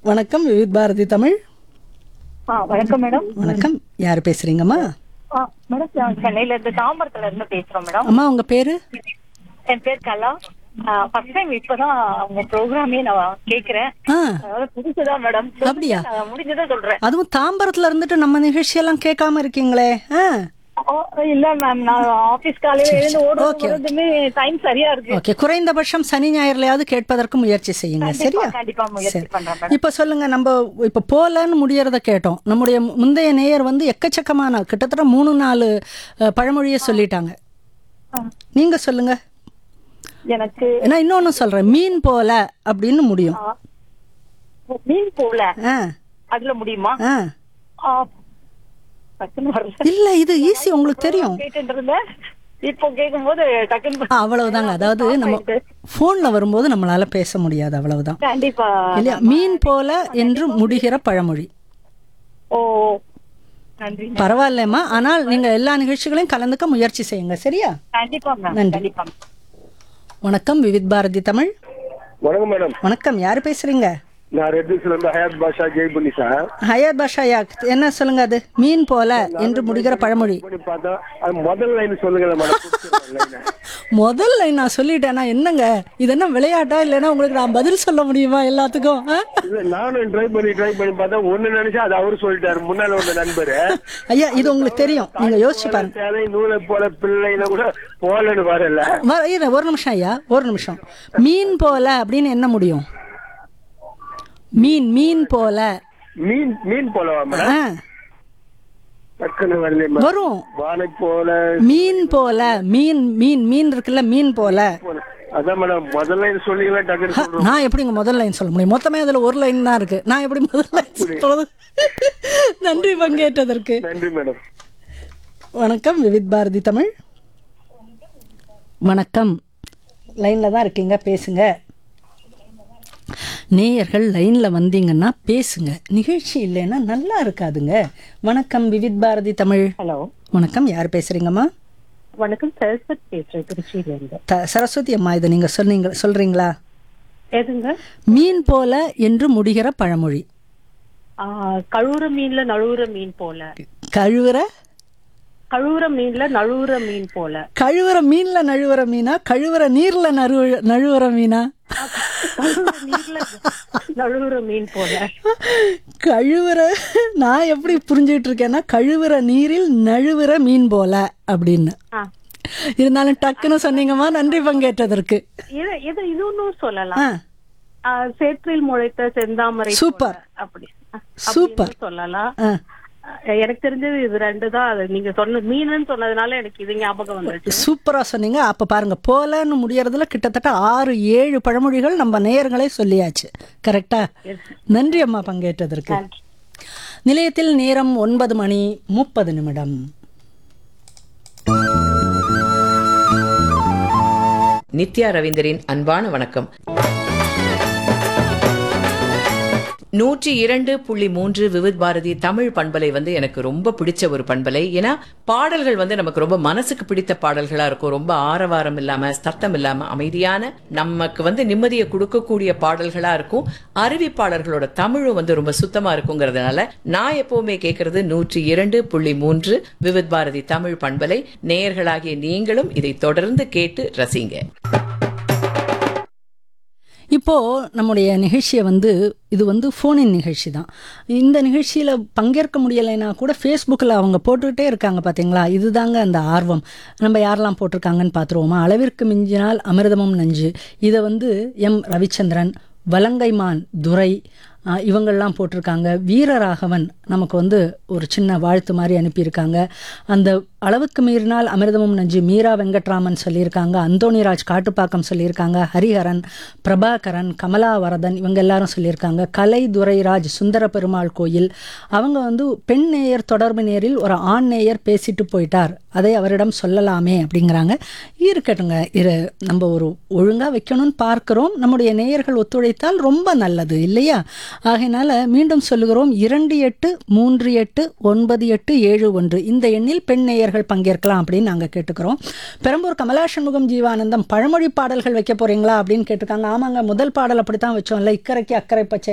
வணக்கம் விவித் பாரதி தமிழ் ஆ வணக்கம் மேடம் வணக்கம் யார் பேசுறீங்கம்மா ஆ மேடம் நான் சென்னையில இருந்து தாம்பரத்துல இருந்து பேசுறோம் மேடம் அம்மா உங்க பேரு என் பேர் கலா ஃபர்ஸ்ட் டைம் இப்பதான் உங்க ப்ரோக்ராமே நான் கேக்குறேன் ஆ அதாவது புதுசுதான் மேடம் அப்படியா? நான் முடிஞ்சதை சொல்றேன் அதுவும் தாம்பரத்துல இருந்துட்டு நம்ம நிகழ்ச்சியெல்லாம் கேட்காம இருக்கீங்களே ஆ ஓ, இல்ல மேம் நான் ஆபீஸ் காலையில எழுந்து Okay. ஓடுறதுமே டைம் சரியா இருக்கு ஓகே குறைந்தபட்சம் சனி ஞாயிறுலயாவது கேட்பதற்கு முயற்சி செய்யுங்க கண்டிப்பா, சரியா கண்டிப்பா முயற்சி சரி பண்றேன் மேடம் இப்ப சொல்லுங்க நம்ம இப்ப போலன்னு முடியறத கேட்டோம் நம்முடைய முந்தைய நேயர் வந்து எக்கச்சக்கமான கிட்டத்தட்ட மூணு நாலு அஹ், பழமொழியை சொல்லிட்டாங்க ஆ. நீங்க சொல்லுங்க எனக்கு நான் இன்னொன்னு சொல்றேன் மீன் போல அப்படின்னு முடியும் ஆ, மீன் போல ஆ அதுல முடியுமா ஆ ஆ, டக்குன்னு வரல இல்ல இது ஈஸி உங்களுக்கு தெரியும் கேட்டுட்டு இருந்தேன் இப்போ கேட்கும்போது டக்குன்னு ஆ, அவ்வளவுதாங்க அதாவது நம்ம போன்ல வரும்போது நம்மளால பேச முடியாது அவ்வளவுதான் கண்டிப்பா இல்லையா மீன் போல என்று முடிகிற பழமொழி ஓ நன்றி பரவாயில்லம்மா ஆனால் நீங்க எல்லா நிகழ்ச்சிகளையும் கலந்துக்க முயற்சி செய்யுங்க சரியா கண்டிப்பா மேம் நன்றி. கண்டிப்பா வணக்கம் விவித் பாரதி தமிழ் வணக்கம் மேடம் வணக்கம் யார் பேசுறீங்க நான் ரெட்டிஸ்ல இருந்து ஹயாத் பாஷா ஜெய்புன்னி சார் ஹயாத் பாஷா யாக் என்ன சொல்லுங்க அது மீன் போல என்று முடிகிற பழமொழி பண்ணி பார்த்தா அது முதல் லைன் சொல்லுங்களேன் மேடம் புடிச்சிருக்கேன் line அ. முதல்ல நான் சொல்லிட்டேனா என்னங்க இது என்ன விளையாட்டா இல்லைன்னா உங்களுக்கு நான் பதில் சொல்ல முடியுமா எல்லாத்துக்கும் ஆ? இல்ல நானும் ட்ரை பண்ணி ட்ரை பண்ணி பார்த்தா ஒண்ணு நினைச்சா அது அவரு சொல்லிட்டாரு முன்னால வந்த நண்பரு ஐயா இது உங்களுக்கு தெரியும் நீங்க யோசிச்சு பாருங்க சேலை நூலை போல பிள்ளைல கூட போலன்னு வரல வ- இரு, ஒரு நிமிஷம் ஐயா ஒரு நிமிஷம் மீன் போல அப்படின்னு என்ன முடியும் மீன் மீன் போல மீன் மீன் போலவா மேடம் ஆ, டக்குன்னு வரலையே மேடம் வரும் வானை போல மீன் போல மீன் மீன் மீன் இருக்குல்ல மீன் போல போல. அதான் மேடம் முதல் லைன் சொல்லிங்களா டக்குன்னு ஹ, சொல்றோம் நான் எப்படிங்க முதல் லைன் சொல்ல முடியும் மொத்தமே அதுல ஒரு லைன் தான் இருக்கு நான் எப்படி முதல் லைன் சொல்றது நன்றி பங்கேற்றதற்கு நன்றி மேடம் வணக்கம் விவித் பாரதி தமிழ் வணக்கம் லைன்ல தான் இருக்கீங்க பேசுங்க நேயர்கள் லைன்ல வந்தீங்கன்னா பேசுங்க நிகழ்ச்சி இல்லைன்னா நல்லா இருக்காதுங்க வணக்கம் விவித் பாரதி தமிழ் ஹலோ வணக்கம் யார் பேசுறீங்கம்மா வணக்கம் சரஸ்வத் பேசுறேன் திருச்சியில இருந்து த சரஸ்வதி அம்மா இதை நீங்க சொன்னீங்க சொல்றீங்களா எதுங்க மீன் போல என்று முடிகிற பழமொழி ஆ, கழுவுற மீன்ல நழுவுற மீன் போல கழுவுற கழுவுற மீன்ல நழுவுற மீன் போல கழுவுற மீன்ல நழுவுற மீனா கழுவுற நீர்ல நழுவு நழுவுற மீனா கழுவுற நீர்ல நழுவுற மீன் போல கழுவுற நான் எப்படி புரிஞ்சுக்கிட்டு இருக்கேன்னா கழுவுற நீரில் நழுவுற மீன் போல அப்படின்னு ஆ. இருந்தாலும் டக்குன்னு சொன்னீங்கம்மா நன்றி பங்கேற்றதற்கு இது இது இது ஒன்னும் சொல்லலாம் ஆ ஆ, சேற்றில் முளைத்த செந்தாமரை போல சூப்பர். அப்படி சூப்பர். அப்படின்னு சொல்லலாம் ஆ ஆ, எனக்கு தெரிஞ்சது இது ரெண்டு தான் அது நீங்க சொன்ன மீனுன்னு சொன்னதுனால எனக்கு இது ஞாபகம் வந்துச்சு சூப்பரா சொன்னீங்க அப்ப பாருங்க போலன்னு முடியறதுல கிட்டத்தட்ட ஆறு ஏழு பழமொழிகள் நம்ம நேயர்களே சொல்லியாச்சு கரெக்டா நன்றி அம்மா பங்கேற்றதற்கு நன்றி. நிலையத்தில் நேரம் ஒன்பது மணி முப்பது நிமிடம் நித்யா ரவீந்தரின் அன்பான வணக்கம் நூற்றி இரண்டு புள்ளி மூன்று விவித் பாரதி தமிழ் பண்பலை வந்து எனக்கு ரொம்ப பிடிச்ச ஒரு பண்பலை ஏன்னா பாடல்கள் வந்து நமக்கு ரொம்ப மனசுக்கு பிடித்த பாடல்களா இருக்கும் ரொம்ப ஆரவாரம் இல்லாம சத்தம் இல்லாம அமைதியான நமக்கு வந்து நிம்மதியை கொடுக்கக்கூடிய பாடல்களா இருக்கும் அறிவிப்பாளர்களோட தமிழும் வந்து ரொம்ப சுத்தமா இருக்குங்கிறதுனால நான் எப்பவுமே கேட்கறது நூற்றி இரண்டு புள்ளி மூன்று விவித் பாரதி தமிழ் பண்பலை நேயர்களாகிய நீங்களும் இதை தொடர்ந்து கேட்டு ரசிங்க இப்போ நம்முடைய நிகழ்ச்சியை வந்து இது வந்து ஃபோனின் நிகழ்ச்சி தான் இந்த நிகழ்ச்சியில் பங்கேற்க முடியலைன்னா கூட ஃபேஸ்புக்கில் அவங்க போட்டுக்கிட்டே இருக்காங்க பார்த்தீங்களா இதுதாங்க அந்த ஆர்வம் நம்ம யாரெல்லாம் போட்டிருக்காங்கன்னு பார்த்துருவோமா அளவிற்கு மிஞ்சினால் அமிர்தமும் நஞ்சு இதை வந்து எம் ரவிச்சந்திரன் வலங்கைமான் துரை ஆ, இவங்கெல்லாம் போட்டிருக்காங்க வீரராகவன் நமக்கு வந்து ஒரு சின்ன வாழ்த்து மாதிரி அனுப்பியிருக்காங்க அந்த அளவுக்கு மீறினால் அமிர்தமும் நஞ்சு மீரா வெங்கட்ராமன் சொல்லியிருக்காங்க அந்தோணிராஜ் காட்டுப்பாக்கம் சொல்லியிருக்காங்க ஹரிஹரன் பிரபாகரன் கமலா வரதன் இவங்க எல்லாரும் சொல்லியிருக்காங்க கலை துரைராஜ் சுந்தர பெருமாள் கோயில் அவங்க வந்து பெண் நேயர் தொடர்பு நேரில் ஒரு ஆண் நேயர் பேசிட்டு போயிட்டார் அதை அவரிடம் சொல்லலாமே அப்படிங்கிறாங்க இருக்கட்டுங்க இரு நம்ம ஒரு ஒழுங்காக வைக்கணும்னு பார்க்கிறோம் நம்முடைய நேயர்கள் ஒத்துழைத்தால் ரொம்ப நல்லது இல்லையா ஆகையினால மீண்டும் சொல்லுகிறோம் இரண்டு எட்டு மூன்று எட்டு ஒன்பது எட்டு ஏழு ஒன்று இந்த எண்ணில் பெண் நேயர்கள் பங்கேற்கலாம் அப்படின்னு நாங்கள் கேட்டுக்கிறோம் பெரம்பூர் கமலா சண்முகம் ஜீவானந்தம் பழமொழி பாடல்கள் வைக்க போறீங்களா அப்படின்னு கேட்டிருக்காங்க ஆமாங்க முதல் பாடல் அப்படித்தான் வச்சோம்ல இக்கரைக்கு அக்கறை பச்சை